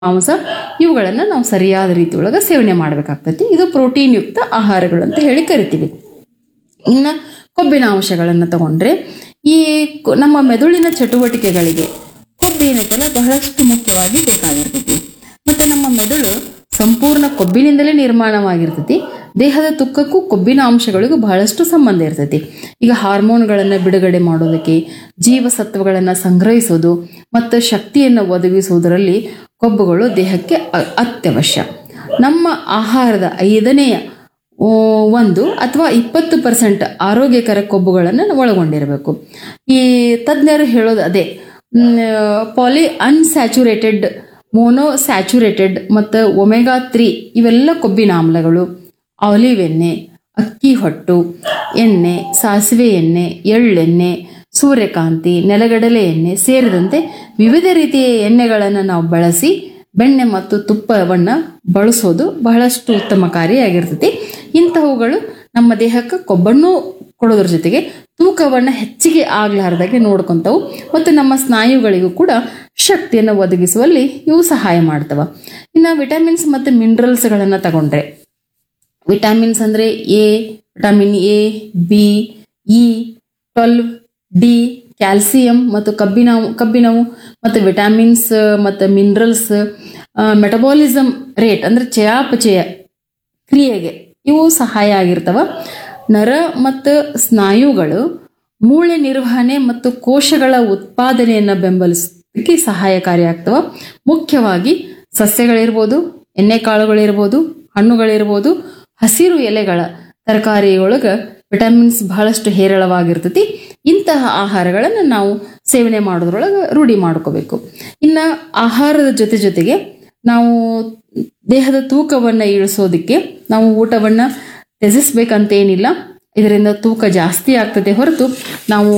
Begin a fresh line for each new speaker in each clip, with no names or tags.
ಮಾಂಸ ಇವುಗಳನ್ನು ನಾವು ಸರಿಯಾದ ರೀತಿ ಒಳಗೆ ಸೇವನೆ ಮಾಡಬೇಕಾಗ್ತೈತಿ ಇದು ಪ್ರೋಟೀನ್ ಯುಕ್ತ ಆಹಾರಗಳು ಅಂತ ಹೇಳಿ ಕರಿತೀವಿ ಇನ್ನು ಕೊಬ್ಬಿನ ಅಂಶಗಳನ್ನು ತಗೊಂಡ್ರೆ ಈ ಕೊ- ನಮ್ಮ ಮೆದುಳಿನ ಚಟುವಟಿಕೆಗಳಿಗೆ ಕೊಬ್ಬು ಏನೈತಲ್ಲ ಬಹಳಷ್ಟು ಮುಖ್ಯವಾಗಿ ಬೇಕಾಗಿರ್ತೈತಿ ಮತ್ತು ನಮ್ಮ ಮೆದುಳು ಸಂಪೂರ್ಣ ಕೊಬ್ಬಿನಿಂದಲೇ ನಿರ್ಮಾಣವಾಗಿರ್ತೈತಿ ದೇಹದ ತೂಕಕ್ಕೂ ಕೊಬ್ಬಿನ ಅಂಶಗಳಿಗೂ ಬಹಳಷ್ಟು ಸಂಬಂಧ ಇರ್ತೈತಿ ಈಗ ಹಾರ್ಮೋನ್ಗಳನ್ನು ಬಿಡುಗಡೆ ಮಾಡೋದಕ್ಕೆ ಜೀವಸತ್ವಗಳನ್ನು ಸಂಗ್ರಹಿಸೋದು ಮತ್ತು ಶಕ್ತಿಯನ್ನು ಒದಗಿಸುವುದರಲ್ಲಿ ಕೊಬ್ಬುಗಳು ದೇಹಕ್ಕೆ ಅ- ಅತ್ಯವಶ್ಯ ನಮ್ಮ ಆಹಾರದ ಐದನೆಯ ಆ, ಒಂದು ಅಥವಾ ಇಪ್ಪತ್ತು ಪರ್ಸೆಂಟ್ ಆರೋಗ್ಯಕರ ಕೊಬ್ಬುಗಳನ್ನು ಒಳಗೊಂಡಿರಬೇಕು ಈ ತಜ್ಞರು ಹೇಳೋದು ಅದೇ ಪಾಲಿ ಅನ್ಸ್ಯಾಚುರೇಟೆಡ್ ಮೋನೋ ಸ್ಯಾಚುರೇಟೆಡ್ ಮತ್ತು ಒಮೆಗಾ ತ್ರೀ ಇವೆಲ್ಲ ಕೊಬ್ಬಿನ ಆಮ್ಲಗಳು ಆಲಿವ್ ಎಣ್ಣೆ ಅಕ್ಕಿ ಹೊಟ್ಟು ಎಣ್ಣೆ ಸಾಸಿವೆ ಎಣ್ಣೆ ಎಳ್ಳೆಣ್ಣೆ ಸೂರ್ಯಕಾಂತಿ ನೆಲಗಡಲೆ ಎಣ್ಣೆ ಸೇರಿದಂತೆ ವಿವಿಧ ರೀತಿಯ ಎಣ್ಣೆಗಳನ್ನು ನಾವು ಬಳಸಿ ಬೆಣ್ಣೆ ಮತ್ತು ತುಪ್ಪವನ್ನು ಬಳಸೋದು ಬಹಳಷ್ಟು ಉತ್ತಮಕಾರಿಯಾಗಿರ್ತೈತಿ ಇಂತಹವುಗಳು ನಮ್ಮ ದೇಹಕ್ಕೆ ಕೊಬ್ಬನ್ನು ಕೊಡೋದ್ರ ಜೊತೆಗೆ ತೂಕವನ್ನು ಹೆಚ್ಚಿಗೆ ಆಗ್ಲಾರ್ದಾಗೆ ನೋಡ್ಕೊಂತವು ಮತ್ತು ನಮ್ಮ ಸ್ನಾಯುಗಳಿಗೂ ಕೂಡ ಶಕ್ತಿಯನ್ನು ಒದಗಿಸುವಲ್ಲಿ ಇವು ಸಹಾಯ ಮಾಡ್ತವ ಇನ್ನು ವಿಟಮಿನ್ಸ್ ಮತ್ತು ಮಿನರಲ್ಸ್ಗಳನ್ನು ತಗೊಂಡ್ರೆ ವಿಟಮಿನ್ಸ್ ಅಂದರೆ A vitamin A B E twelve D calcium ಮತ್ತು ಕಬ್ಬಿನ ಕಬ್ಬಿಣವು ಮತ್ತು ವಿಟಮಿನ್ಸ್ ಮತ್ತು ಮಿನರಲ್ಸ್ ಮೆಟಬಾಲಿಸಮ್ ರೇಟ್ ಅಂದರೆ ಚಯಾಪಚಯ ಕ್ರಿಯೆಗೆ ಇವು ಸಹಾಯ ಆಗಿರ್ತವ ನರ ಮತ್ತು ಸ್ನಾಯುಗಳು ಮೂಳೆ ನಿರ್ವಹಣೆ ಮತ್ತು ಕೋಶಗಳ ಉತ್ಪಾದನೆಯನ್ನು ಬೆಂಬಲಿಸಲಿಕ್ಕೆ ಸಹಾಯಕಾರಿಯಾಗ್ತವ ಮುಖ್ಯವಾಗಿ ಸಸ್ಯಗಳಿರ್ಬೋದು ಎಣ್ಣೆಕಾಳುಗಳಿರ್ಬೋದು ಹಣ್ಣುಗಳಿರ್ಬೋದು ಹಸಿರು ಎಲೆಗಳ ತರಕಾರಿಯೊಳಗೆ ವಿಟಮಿನ್ಸ್ ಬಹಳಷ್ಟು ಹೇರಳವಾಗಿರ್ತೈತಿ ಇಂತಹ ಆಹಾರಗಳನ್ನು ನಾವು ಸೇವನೆ ಮಾಡೋದ್ರೊಳಗೆ ರೂಢಿ ಮಾಡ್ಕೋಬೇಕು ಇನ್ನು ಆಹಾರದ ಜೊತೆ ಜೊತೆಗೆ ನಾವು ದೇಹದ ತೂಕವನ್ನು ಇಳಿಸೋದಕ್ಕೆ ನಾವು ಊಟವನ್ನು ತ್ಯಜಿಸ್ಬೇಕಂತೇನಿಲ್ಲ ಇದರಿಂದ ತೂಕ ಜಾಸ್ತಿ ಆಗ್ತದೆ ಹೊರತು ನಾವು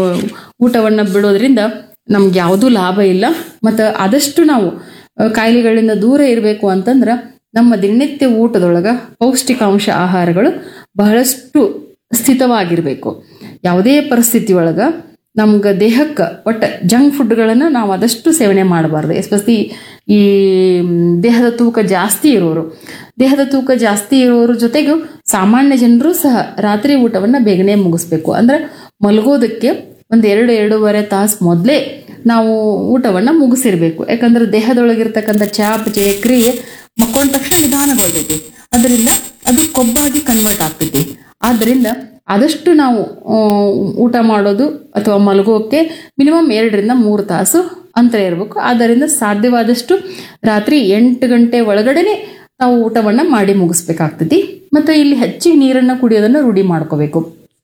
ಊಟವನ್ನು ಬಿಡೋದ್ರಿಂದ ನಮ್ಗೆ ಯಾವುದೂ ಲಾಭ ಇಲ್ಲ ಮತ್ತು ಆದಷ್ಟು ನಾವು ಆ, ಕಾಯಿಲೆಗಳಿಂದ ದೂರ ಇರಬೇಕು ಅಂತಂದ್ರೆ ನಮ್ಮ ದಿನನಿತ್ಯ ಊಟದೊಳಗೆ ಪೌಷ್ಟಿಕಾಂಶ ಆಹಾರಗಳು ಬಹಳಷ್ಟು ಸ್ಥಿತವಾಗಿರಬೇಕು ಯಾವುದೇ ಪರಿಸ್ಥಿತಿ ಒಳಗೆ ನಮ್ಗೆ ದೇಹಕ್ಕೆ ಒಟ್ಟು ಜಂಕ್ ಫುಡ್ಗಳನ್ನು ನಾವು ಆದಷ್ಟು ಸೇವನೆ ಮಾಡಬಾರ್ದು ಎಸ್ಪೆಷಲಿ ಈ ಮ್, ದೇಹದ ತೂಕ ಜಾಸ್ತಿ ಇರೋರು ದೇಹದ ತೂಕ ಜಾಸ್ತಿ ಇರೋರ ಜೊತೆಗೂ ಸಾಮಾನ್ಯ ಜನರು ಸಹ ರಾತ್ರಿ ಊಟವನ್ನು ಬೇಗನೆ ಮುಗಿಸ್ಬೇಕು ಅಂದ್ರೆ ಮಲಗೋದಕ್ಕೆ ಒಂದು ಎರಡು ಎರಡೂವರೆ ತಾಸು ಮೊದಲೇ ನಾವು ಊಟವನ್ನು ಮುಗಿಸಿರ್ಬೇಕು ಯಾಕಂದ್ರೆ ದೇಹದೊಳಗಿರ್ತಕ್ಕಂಥ ಚಾಪಚಯ ಕ್ರಿಯೆ ಮಕ್ಕೊಂಡ ತಕ್ಷಣ ನಿಧಾನಗೊಳ್ತೈತಿ ಅದರಿಂದ ಅದು ಕೊಬ್ಬಾಗಿ ಕನ್ವರ್ಟ್ ಆಗ್ತೈತಿ ಆದ್ದರಿಂದ ಆದಷ್ಟು ನಾವು ಆ, ಊಟ ಮಾಡೋದು ಅಥವಾ ಮಲಗೋಕ್ಕೆ ಮಿನಿಮಮ್ ಎರಡರಿಂದ ಮೂರು ತಾಸು ಅಂತರ ಇರಬೇಕು ಆದ್ದರಿಂದ ಸಾಧ್ಯವಾದಷ್ಟು ರಾತ್ರಿ ಎಂಟು ಗಂಟೆ ಒಳಗಡೆನೆ ನಾವು ಊಟವನ್ನು ಮಾಡಿ ಮುಗಿಸ್ಬೇಕಾಗ್ತೈತಿ ಮತ್ತು ಇಲ್ಲಿ ಹೆಚ್ಚಿಗೆ ನೀರನ್ನು ಕುಡಿಯೋದನ್ನು ರೂಢಿ ಮಾಡ್ಕೋಬೇಕು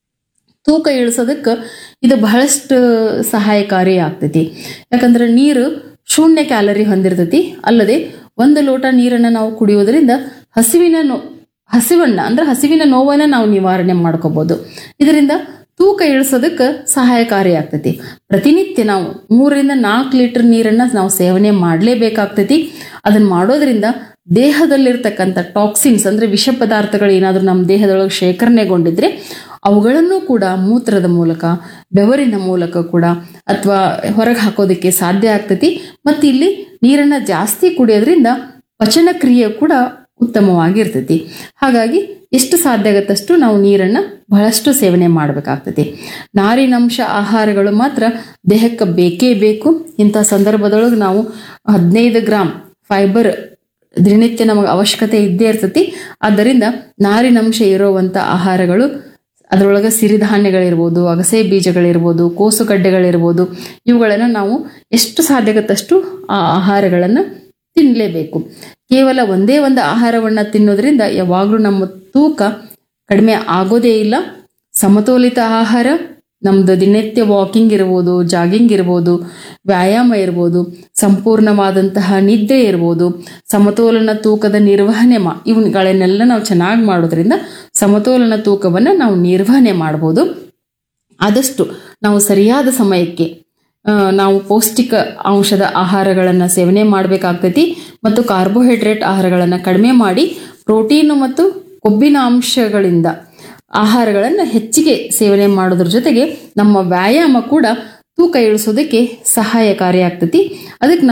ತೂಕ ಇಳಿಸೋದಕ್ಕೆ ಇದು ಬಹಳಷ್ಟು ಸಹಾಯಕಾರಿ ಆಗ್ತೈತಿ ಯಾಕಂದ್ರೆ ನೀರು ಶೂನ್ಯ ಕ್ಯಾಲರಿ ಹೊಂದಿರ್ತೈತಿ ಅಲ್ಲದೆ ಒಂದು ಲೋಟ ನೀರನ್ನು ನಾವು ಕುಡಿಯೋದ್ರಿಂದ ಹಸಿವಿನ ನೋ ಹಸಿವನ್ನ ಅಂದ್ರೆ ಹಸಿವಿನ ನೋವನ್ನು ನಾವು ನಿವಾರಣೆ ಮಾಡ್ಕೋಬಹುದು ಇದರಿಂದ ತೂಕ ಇಳಿಸೋದಕ್ಕೆ ಸಹಾಯಕಾರಿ ಆಗ್ತೈತಿ ಪ್ರತಿನಿತ್ಯ ನಾವು ಮೂರರಿಂದ ನಾಲ್ಕು ಲೀಟರ್ ನೀರನ್ನು ನಾವು ಸೇವನೆ ಮಾಡಲೇಬೇಕಾಗ್ತೈತಿ ಅದನ್ನ ಮಾಡೋದ್ರಿಂದ ದೇಹದಲ್ಲಿರ್ತಕ್ಕಂಥ ಟಾಕ್ಸಿನ್ಸ್ ಅಂದ್ರೆ ವಿಷ ಪದಾರ್ಥಗಳು ಏನಾದರೂ ನಮ್ಮ ದೇಹದೊಳಗೆ ಶೇಖರಣೆಗೊಂಡಿದ್ರೆ ಅವುಗಳನ್ನು ಕೂಡ ಮೂತ್ರದ ಮೂಲಕ ಬೆವರಿನ ಮೂಲಕ ಕೂಡ ಅಥವಾ ಹೊರಗೆ ಹಾಕೋದಕ್ಕೆ ಸಾಧ್ಯ ಆಗ್ತೈತಿ ಮತ್ತು ಇಲ್ಲಿ ನೀರನ್ನು ಜಾಸ್ತಿ ಕುಡಿಯೋದ್ರಿಂದ ಪಚನ ಕ್ರಿಯೆ ಕೂಡ ಉತ್ತಮವಾಗಿರ್ತೈತಿ ಹಾಗಾಗಿ ಎಷ್ಟು ಸಾಧ್ಯ ಆಗತ್ತಷ್ಟು ನಾವು ನೀರನ್ನು ಬಹಳಷ್ಟು ಸೇವನೆ ಮಾಡಬೇಕಾಗ್ತೈತಿ ನಾರಿನಂಶ ಆಹಾರಗಳು ಮಾತ್ರ ದೇಹಕ್ಕೆ ಬೇಕೇ ಬೇಕು ಇಂಥ ಸಂದರ್ಭದೊಳಗೆ ನಾವು ಹದಿನೈದು ಗ್ರಾಮ್ ಫೈಬರ್ ದಿನನಿತ್ಯ ನಮಗೆ ಅವಶ್ಯಕತೆ ಇದ್ದೇ ಇರ್ತೈತಿ ಆದ್ದರಿಂದ ನಾರಿನಂಶ ಇರುವಂಥ ಆಹಾರಗಳು ಅದರೊಳಗೆ ಸಿರಿಧಾನ್ಯಗಳಿರ್ಬೋದು ಅಗಸೆ ಬೀಜಗಳಿರ್ಬೋದು ಕೋಸುಗಡ್ಡೆಗಳಿರ್ಬೋದು ಇವುಗಳನ್ನು ನಾವು ಎಷ್ಟು ಸಾಧ್ಯಗತ್ತಷ್ಟು ಆ ಆಹಾರಗಳನ್ನು ತಿನ್ನಲೇಬೇಕು ಕೇವಲ ಒಂದೇ ಒಂದು ಆಹಾರವನ್ನು ತಿನ್ನೋದ್ರಿಂದ ಯಾವಾಗಲೂ ನಮ್ಮ ತೂಕ ಕಡಿಮೆ ಆಗೋದೇ ಇಲ್ಲ ಸಮತೋಲಿತ ಆಹಾರ ನಮ್ಮದು ದಿನನಿತ್ಯ ವಾಕಿಂಗ್ ಇರ್ಬೋದು ಜಾಗಿಂಗ್ ಇರ್ಬೋದು ವ್ಯಾಯಾಮ ಇರ್ಬೋದು ಸಂಪೂರ್ಣವಾದಂತಹ ನಿದ್ರೆ ಇರ್ಬೋದು ಸಮತೋಲನ ತೂಕದ ನಿರ್ವಹಣೆ ಮಾ ಇವುಗಳನ್ನೆಲ್ಲ ನಾವು ಚೆನ್ನಾಗಿ ಮಾಡೋದ್ರಿಂದ ಸಮತೋಲನ ತೂಕವನ್ನು ನಾವು ನಿರ್ವಹಣೆ ಮಾಡ್ಬೋದು ಆದಷ್ಟು ನಾವು ಸರಿಯಾದ ಸಮಯಕ್ಕೆ ಆ, ನಾವು ಪೌಷ್ಟಿಕ ಅಂಶದ ಆಹಾರಗಳನ್ನು ಸೇವನೆ ಮಾಡಬೇಕಾಗ್ತೈತಿ ಮತ್ತು ಕಾರ್ಬೋಹೈಡ್ರೇಟ್ ಆಹಾರಗಳನ್ನು ಕಡಿಮೆ ಮಾಡಿ ಪ್ರೋಟೀನು ಮತ್ತು ಕೊಬ್ಬಿನ ಅಂಶಗಳಿಂದ ಆಹಾರಗಳನ್ನು ಹೆಚ್ಚಿಗೆ ಸೇವನೆ ಮಾಡೋದ್ರ ಜೊತೆಗೆ ನಮ್ಮ ವ್ಯಾಯಾಮ ಕೂಡ ತೂಕ ಇಳಿಸೋದಕ್ಕೆ ಸಹಾಯಕಾರಿ ಆಗ್ತೈತಿ ಅದಕ್ಕೆ ನಾವು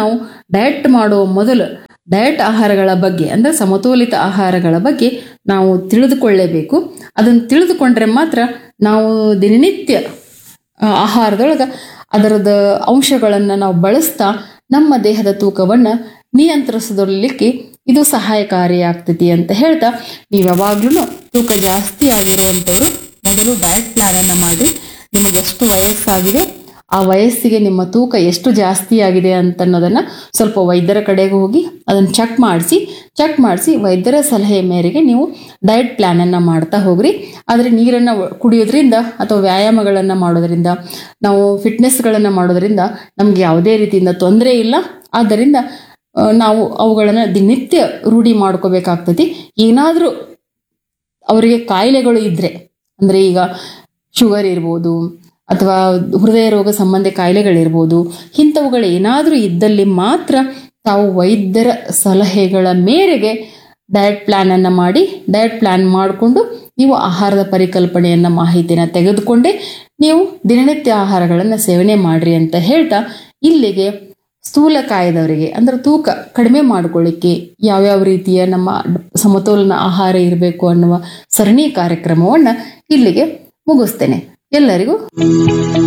ಡಯಟ್ ಮಾಡುವ ಮೊದಲು ಡಯಟ್ ಆಹಾರಗಳ ಬಗ್ಗೆ ಅಂದರೆ ಸಮತೋಲಿತ ಆಹಾರಗಳ ಬಗ್ಗೆ ನಾವು ತಿಳಿದುಕೊಳ್ಳೇಬೇಕು ಅದನ್ನು ತಿಳಿದುಕೊಂಡ್ರೆ ಮಾತ್ರ ನಾವು ದಿನನಿತ್ಯ ಆ, ಆಹಾರದೊಳಗೆ ಅದರದ ಅಂಶಗಳನ್ನು ನಾವು ಬಳಸ್ತಾ ನಮ್ಮ ದೇಹದ ತೂಕವನ್ನು ನಿಯಂತ್ರಿಸಲಿಕ್ಕೆ ಇದು ಸಹಾಯಕಾರಿಯಾಗ್ತೈತಿ ಅಂತ ಹೇಳ್ತಾ ನೀವು ಯಾವಾಗ್ಲೂ ತೂಕ ಜಾಸ್ತಿ ಆಗಿರುವಂಥವ್ರು ಮೊದಲು ಡಯಟ್ ಪ್ಲಾನನ್ನು ಮಾಡಿ ನಿಮಗೆ ಎಷ್ಟು ವಯಸ್ಸಾಗಿದೆ ಆ ವಯಸ್ಸಿಗೆ ನಿಮ್ಮ ತೂಕ ಎಷ್ಟು ಜಾಸ್ತಿ ಆಗಿದೆ ಅಂತ ಅನ್ನೋದನ್ನ ಸ್ವಲ್ಪ ವೈದ್ಯರ ಕಡೆಗೆ ಹೋಗಿ ಅದನ್ನು ಚೆಕ್ ಮಾಡಿಸಿ ಚೆಕ್ ಮಾಡಿಸಿ ವೈದ್ಯರ ಸಲಹೆ ಮೇರೆಗೆ ನೀವು ಡಯಟ್ ಪ್ಲಾನನ್ನು ಮಾಡ್ತಾ ಹೋಗ್ರಿ ಆದರೆ ನೀರನ್ನು ಕುಡಿಯೋದ್ರಿಂದ ಅಥವಾ ವ್ಯಾಯಾಮಗಳನ್ನು ಮಾಡೋದ್ರಿಂದ ನಾವು ಫಿಟ್ನೆಸ್ಗಳನ್ನು ಮಾಡೋದ್ರಿಂದ ನಮ್ಗೆ ಯಾವುದೇ ರೀತಿಯಿಂದ ತೊಂದರೆ ಇಲ್ಲ ಆದ್ದರಿಂದ ಆ, ನಾವು ಅವುಗಳನ್ನು ದಿನನಿತ್ಯ ರೂಢಿ ಮಾಡ್ಕೋಬೇಕಾಗ್ತೈತಿ ಏನಾದರೂ ಅವರಿಗೆ ಕಾಯಿಲೆಗಳು ಇದ್ದರೆ ಅಂದರೆ ಈಗ ಶುಗರ್ ಇರ್ಬೋದು ಅಥವಾ ಹೃದಯ ರೋಗ ಸಂಬಂಧಿ ಕಾಯಿಲೆಗಳಿರ್ಬೋದು ಇಂಥವುಗಳು ಏನಾದರೂ ಇದ್ದಲ್ಲಿ ಮಾತ್ರ ತಾವು ವೈದ್ಯರ ಸಲಹೆಗಳ ಮೇರೆಗೆ ಡಯಟ್ ಪ್ಲ್ಯಾನನ್ನು ಮಾಡಿ ಡಯಟ್ ಪ್ಲ್ಯಾನ್ ಮಾಡಿಕೊಂಡು ನೀವು ಆಹಾರದ ಪರಿಕಲ್ಪನೆಯನ್ನು ಮಾಹಿತಿನ ತೆಗೆದುಕೊಂಡೇ ನೀವು ದಿನನಿತ್ಯ ಆಹಾರಗಳನ್ನು ಸೇವನೆ ಮಾಡ್ರಿ ಅಂತ ಹೇಳ್ತಾ ಇಲ್ಲಿಗೆ ಸ್ಥೂಲಕಾಯದವರಿಗೆ ಅಂದ್ರೆ ತೂಕ ಕಡಿಮೆ ಮಾಡ್ಕೊಳ್ಳಿಕ್ಕೆ ಯಾವ್ಯಾವ ರೀತಿಯ ನಮ್ಮ ಸಮತೋಲನ ಆಹಾರ ಇರಬೇಕು ಅನ್ನುವ ಸರಣಿ ಕಾರ್ಯಕ್ರಮವನ್ನು ಇಲ್ಲಿಗೆ ಮುಗಿಸ್ತೇನೆ ಎಲ್ಲರಿಗೂ